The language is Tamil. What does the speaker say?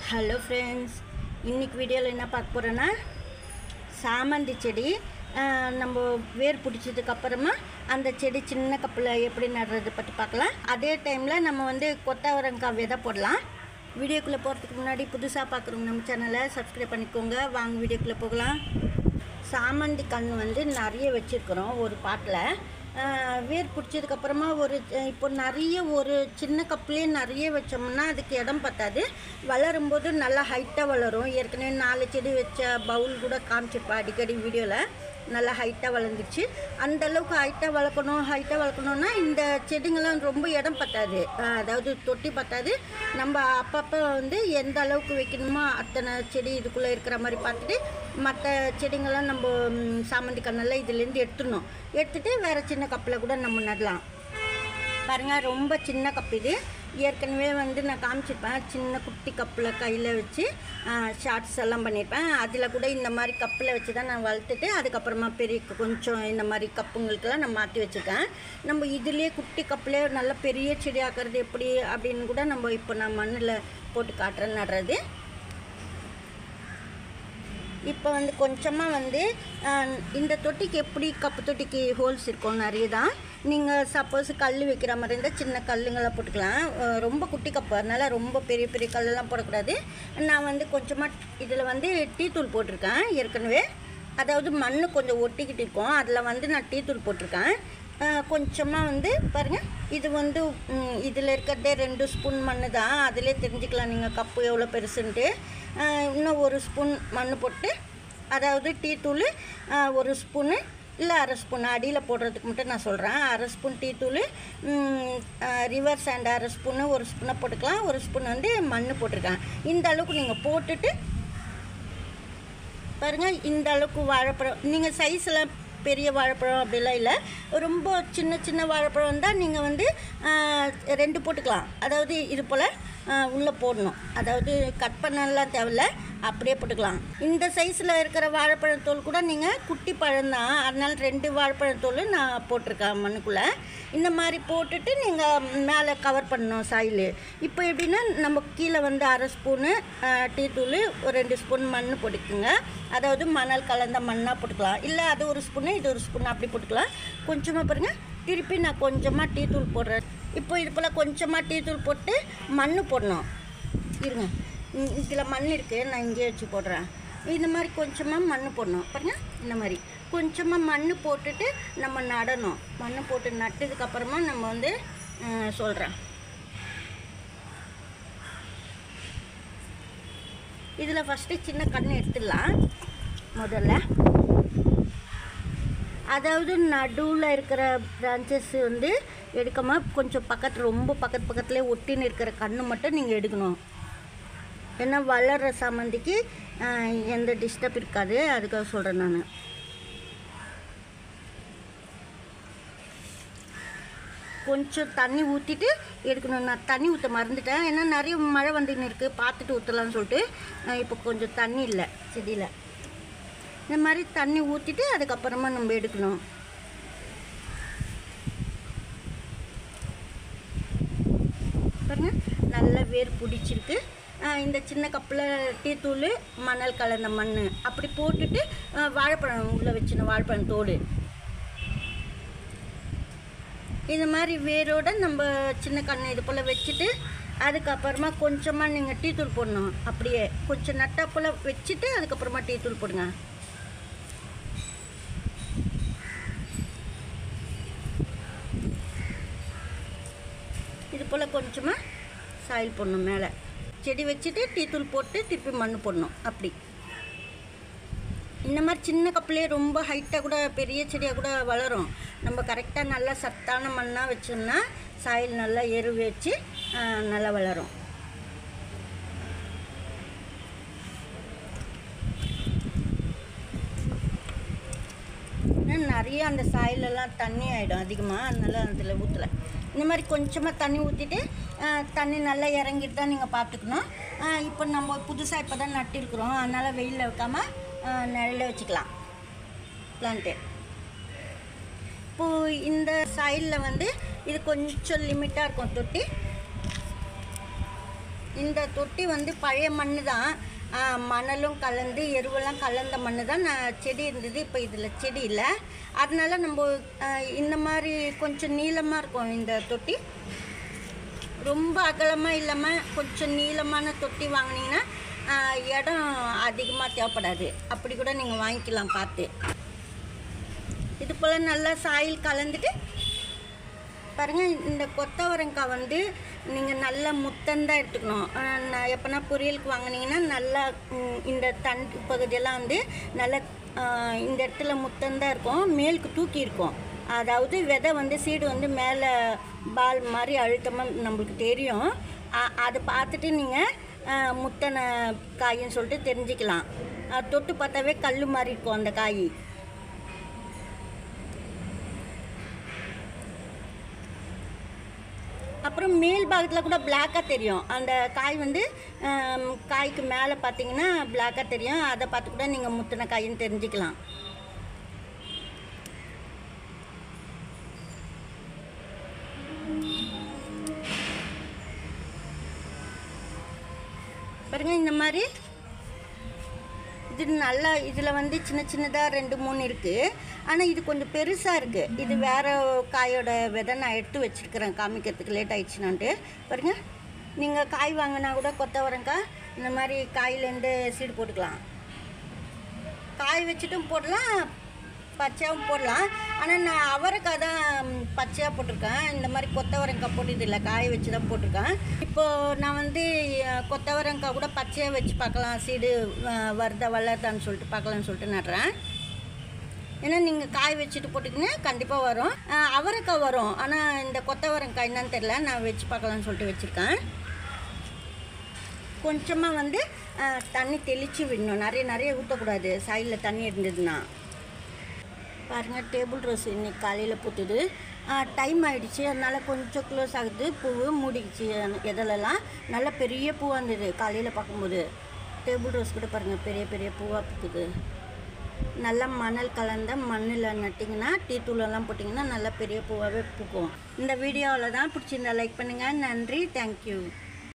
ஹலோ ஃப்ரெண்ட்ஸ் இன்னைக்கு வீடியோவில் என்ன பார்க்க போகிறோன்னா சாமந்தி செடி ஆஹ், நம்ம வேர் பிடிச்சதுக்கு அப்புறமா அந்த செடி சின்ன கப்பில் எப்படி நடுறது பற்றி பார்க்கலாம் அதே டைமில் நம்ம வந்து கொத்தவரங்காய் விதை போடலாம் வீடியோக்குள்ளே போகிறதுக்கு முன்னாடி புதுசாக பார்க்குறவங்க நம்ம சேனலை சப்ஸ்கிரைப் பண்ணிக்கோங்க வாங்க வீடியோக்குள்ளே போகலாம் சாமந்தி கன்று வந்து நிறைய வச்சுருக்குறோம் ஒரு பாட்டில் வேர் பிடிச்சதுக்கப்புறமா ஒரு அஹ், இப்போ நிறைய ஒரு சின்ன கப்லேயே நிறைய வச்சோம்னா அதுக்கு இடம் பத்தாது வளரும்போது நல்லா ஹைட்டாக வளரும் ஏற்கனவே நாலு செடி வச்ச பவுல் கூட காமிச்சிருப்பேன் அடிக்கடி வீடியோவில் நல்லா ஹைட்டாக வளர்ந்துச்சு அந்த அளவுக்கு ஹைட்டாக வளர்க்கணும் ஹைட்டாக வளர்க்கணுன்னா இந்த செடிங்கெல்லாம் ரொம்ப இடம் பத்தாது அஹ், அதாவது தொட்டி பத்தாது நம்ம அப்பப்போ வந்து எந்த அளவுக்கு வைக்கணுமோ அத்தனை செடி இதுக்குள்ளே இருக்கிற மாதிரி பார்த்துட்டு மற்ற செடிங்கெல்லாம் நம்ம ம், சாமந்தி கண்ணெல்லாம் இதுலேருந்து எடுத்துடணும் எடுத்துட்டு வேறு சின்ன கப்பில் கூட நம்ம நடலாம் பாருங்கள் ரொம்ப சின்ன கப் இது ஏற்கனவே வந்து நான் காமிச்சிருப்பேன் சின்ன குட்டி கப்பில் கையில் வச்சு ஷார்ட்ஸ் எல்லாம் பண்ணியிருப்பேன் அதில் கூட இந்த மாதிரி கப்பில் வச்சு தான் நான் வளர்த்துட்டு அதுக்கப்புறமா பெரிய க- கொஞ்சம் இந்த மாதிரி கப்புங்களுக்கெல்லாம் நான் மாற்றி வச்சுருக்கேன் நம்ம இதுலேயே குட்டி கப்பிலே நல்ல பெரிய செடி ஆக்கிறது எப்படி அப்படின்னு கூட நம்ம இப்போ நான் மண்ணில் போட்டு காட்டுறேன் நடுறது இப்போ வந்து கொஞ்சமாக வந்து அஹ், இந்த தொட்டிக்கு எப்படி கப்பு தொட்டிக்கு ஹோல்ஸ் இருக்கும் நிறைய தான் நீங்கள் சப்போஸ் கல் வைக்கிற மாதிரி இருந்தால் சின்ன கல்லுங்களை போட்டுக்கலாம் அஹ், ரொம்ப குட்டி கப்பு அதனால் ரொம்ப பெரிய பெரிய கல்லெல்லாம் போடக்கூடாது நான் வந்து கொஞ்சமாக இதில் வந்து டீ தூள் போட்டிருக்கேன் ஏற்கனவே அதாவது மண் கொஞ்சம் ஒட்டிக்கிட்டு இருக்கும் அதில் வந்து நான் டீ தூள் போட்டிருக்கேன் கொஞ்சமாக வந்து பாருங்கள் இது வந்து இதில் இருக்கிறதே ரெண்டு ஸ்பூன் மண் தான் அதிலே தெரிஞ்சுக்கலாம் நீங்கள் கப்பு எவ்வளோ பெருசுன்ட்டு அஹ், இன்னும் ஒரு ஸ்பூன் மண் போட்டு அதாவது டீ தூள் அஹ், ஒரு ஸ்பூனு இல்லை அரை ஸ்பூன் அடியில் போடுறதுக்கு மட்டும் நான் சொல்கிறேன் அரை ஸ்பூன் டீ தூள் ரிவர் சாண்ட் அரை ஸ்பூனு ஒரு ஸ்பூனை போட்டுக்கலாம் ஒரு ஸ்பூன் வந்து மண் போட்டிருக்கேன் இந்த அளவுக்கு நீங்கள் போட்டுட்டு பாருங்கள் இந்த அளவுக்கு வாழைப்பழம் நீங்கள் சைஸில் பெரிய வாழைப்பழம் அப்படிலாம் இல்லை ரொம்ப சின்ன சின்ன வாழைப்பழம் தான் நீங்கள் வந்து ஆஹ், ரெண்டு போட்டுக்கலாம் அதாவது இது போல் உள்ளே போடணும் அதாவது கட் பண்ணலாம் தேவையில்ல அப்படியே போட்டுக்கலாம் இந்த சைஸில் இருக்கிற வாழைப்பழம் தோல் கூட நீங்கள் குட்டி பழம் தான் அதனால ரெண்டு வாழைப்பழம் தோல் நான் போட்டிருக்கேன் மண்ணுக்குள்ளே இந்த மாதிரி போட்டுட்டு நீங்கள் மேலே கவர் பண்ணணும் சாயில் இப்போ எப்படின்னா நம்ம கீழே வந்து அரை ஸ்பூனு டீ தூள் ஒரு ரெண்டு ஸ்பூன் மண் போட்டுக்குங்க அதாவது மணல் கலந்த மண்ணாக போட்டுக்கலாம் இல்லை அது ஒரு ஸ்பூனு இது ஒரு ஸ்பூன் அப்படி போட்டுக்கலாம் கொஞ்சமாக பாருங்கள் திருப்பி நான் கொஞ்சமாக டீ தூள் போடுறேன் இப்போ இது போல் கொஞ்சமாக டீ தூள் போட்டு மண் போடணும் இருங்க இதில் மண் இருக்குது நான் இங்கேயே வச்சு போடுறேன் இந்த மாதிரி கொஞ்சமாக மண் போடணும் பாருங்க இந்த மாதிரி கொஞ்சமாக மண் போட்டுட்டு நம்ம நடணும் மண் போட்டு நட்டதுக்கப்புறமா நம்ம வந்து சொல்கிறேன் இதில் ஃபஸ்ட்டு சின்ன கண் எடுத்துடலாம் முதல்ல அதாவது நடுவில் இருக்கிற பிரான்ச்சஸ் வந்து எடுக்காமல் கொஞ்சம் பக்கத்து ரொம்ப பக்கத்து பக்கத்துலேயே ஒட்டின்னு இருக்கிற கண்ணு மட்டும் நீங்கள் எடுக்கணும் ஏன்னா வளர்கிற சாமந்திக்கு ஆஹ், எந்த டிஸ்டர்ப் இருக்காது அதுக்காக சொல்கிறேன் நான் கொஞ்சம் தண்ணி ஊற்றிட்டு எடுக்கணும் நான் தண்ணி ஊற்ற மறந்துட்டேன் ஏன்னா நிறைய மழை வந்துன்னு இருக்குது பார்த்துட்டு ஊற்றலாம்னு சொல்லிட்டு ஆஹ், இப்போ கொஞ்சம் தண்ணி இல்லை செடியில் இந்த மாதிரி தண்ணி ஊற்றிட்டு அதுக்கப்புறமா நம்ம எடுக்கணும் பாருங்க நல்ல வேர் பிடிச்சிருக்கு ஆஹ் இந்த சின்ன கப்பில் டீ தூள் மணல் கலந்த மண் அப்படி போட்டுட்டு ஆஹ் வாழைப்பழம் உள்ளே வச்சிடணும் வாழைப்பழம் தோல் இது மாதிரி வேரோட நம்ம சின்ன கண்ணு இது போல் வச்சுட்டு அதுக்கப்புறமா கொஞ்சமாக நீங்கள் டீ தூள் போடணும் அப்படியே கொஞ்சம் நட்டா போல் வச்சுட்டு அதுக்கப்புறமா டீ தூள் போடுங்க இது போல் கொஞ்சமாக சாயில் போடணும் மேலே செடி வச்சுட்டு டீ தூள் போட்டு திருப்பி மண் போடணும் அப்படி இந்த மாதிரி சின்ன கப்புலேயே ரொம்ப ஹைட்டாக கூட பெரிய செடியாக கூட வளரும் நம்ம கரெக்டாக நல்லா சத்தான மண்ணாக வச்சோம்னா சாயில் நல்லா எரு வச்சு ஆ, நல்லா வளரும் ஏன்னா நிறைய அந்த சாயிலெல்லாம் தண்ணி ஆகிடும் அதிகமாக அதனால அதில் ஊற்றலை இந்த மாதிரி கொஞ்சமாக தண்ணி ஊற்றிட்டு தண்ணி நல்லா இறங்கிட்டு தான் நீங்கள் பார்த்துக்கணும் ஆ, இப்போ நம்ம புதுசாக இப்போ தான் நட்டிருக்கிறோம் அதனால் வெயிலில் வைக்காமல் நிழல்ல வச்சுக்கலாம் பிளான்ட்டு இப்போது இந்த சைடில் வந்து இது கொஞ்சம் லிமிட்டாக இருக்கும் தொட்டி இந்த தொட்டி வந்து பழைய மண்ணு தான் ஆ, மணலும் கலந்து எருவெல்லாம் கலந்த மண்ணு தான் நான் செடி இருந்தது இப்போ இதில் செடி இல்லை அதனால நம்ம ஆ, இந்த மாதிரி கொஞ்சம் நீளமாக இருக்கும் இந்த தொட்டி ரொம்ப அகலமாக இல்லாமல் கொஞ்சம் நீளமான தொட்டி வாங்கினீங்கன்னா ஆ, இடம் அதிகமாக தேவைப்படாது அப்படி கூட நீங்கள் வாங்கிக்கலாம் பார்த்து இது போல் நல்லா சாயில் கலந்துட்டு பாருங்கள் இந்த கொத்தவரங்காய் வந்து நீங்கள் நல்ல முத்தந்தான் எடுத்துக்கணும் ஆஹ் நான் எப்போனா பொரியலுக்கு வாங்குனீங்கன்னா நல்லா ம், இந்த தன் பகுதியெல்லாம் வந்து நல்ல ஆஹ் இந்த இடத்துல முத்தந்தான் இருக்கும் மேலுக்கு தூக்கி இருக்கும் அதாவது விதை வந்து சீடு வந்து மேலே பால் மாதிரி அழுத்தமாக நம்மளுக்கு தெரியும் அ- அதை பார்த்துட்டு நீங்கள் முத்தனை காயின்னு சொல்லிட்டு தெரிஞ்சுக்கலாம் ஆஹ் தொட்டு பார்த்தாவே கல் மாதிரி இருக்கும் அந்த காய் அப்புறம் மேல் பாகத்தில் கூட பிளாக்காக தெரியும் அந்த காய் வந்து ஆம், காய்க்கு மேலே பார்த்தீங்கன்னா பிளாக்காக தெரியும் அதை பார்த்து கூட நீங்கள் முத்தின காயின்னு தெரிஞ்சுக்கலாம் பாருங்க இந்த மாதிரி இது நல்லா இதில் வந்து சின்ன சின்னதாக ரெண்டு மூணு இருக்குது ஆனால் இது கொஞ்சம் பெருசாக இருக்குது இது வேற காயோட விதை நான் எடுத்து வச்சுருக்கிறேன் காமிக்கிறதுக்கு லேட் ஆயிடுச்சுனான்ட்டு பாருங்க நீங்கள் காய் வாங்கினா கூட கொத்தவரங்காய் இந்த மாதிரி காயிலேருந்து சீடு போட்டுக்கலாம் காய் வச்சுட்டும் போடலாம் பச்சையாகவும் போடலாம் ஆனால் நான் அவரைக்காய் தான் பச்சையாக போட்டிருக்கேன் இந்த மாதிரி கொத்தவரங்காய் போட்டது இல்லை காய வச்சு தான் போட்டிருக்கேன் இப்போது நான் வந்து அஹ், கொத்தவரங்காய் கூட பச்சையாக வச்சு பார்க்கலாம் சீடு அஹ், வருதா வளருதான்னு சொல்லிட்டு பார்க்கலான்னு சொல்லிட்டு நடுறேன் ஏன்னா நீங்கள் காய் வச்சுட்டு போட்டிங்கன்னா கண்டிப்பாக வரும் அஹ், அவரைக்காய் வரும் ஆனால் இந்த கொத்தவரங்காய் என்னன்னு தெரில நான் வச்சு பார்க்கலான்னு சொல்லிட்டு வச்சுருக்கேன் கொஞ்சமாக வந்து அஹ், தண்ணி தெளித்து விடணும் நிறைய நிறைய ஊற்றக்கூடாது சைடில் தண்ணி இருந்ததுன்னா பாருங்கள் டேபிள் ரோஸ் இன்னைக்கு காலையில் பூத்துது டைம் ஆயிடுச்சு அதனால் கொஞ்சம் க்ளோஸ் ஆகுது பூவு மூடிக்குச்சு எதிலெல்லாம் நல்ல பெரிய பூவாக இருந்தது காலையில் பார்க்கும்போது டேபிள் ரோஸ் கூட பாருங்கள் பெரிய பெரிய பூவாக பூக்குது நல்லா மணல் கலந்த மண்ணில் நட்டிங்கன்னா டீ தூளெல்லாம் போட்டிங்கன்னா நல்லா பெரிய பூவாகவே பூக்கும் இந்த வீடியோவில் தான் பிடிச்சிருந்தா லைக் பண்ணுங்கள் நன்றி தேங்க்யூ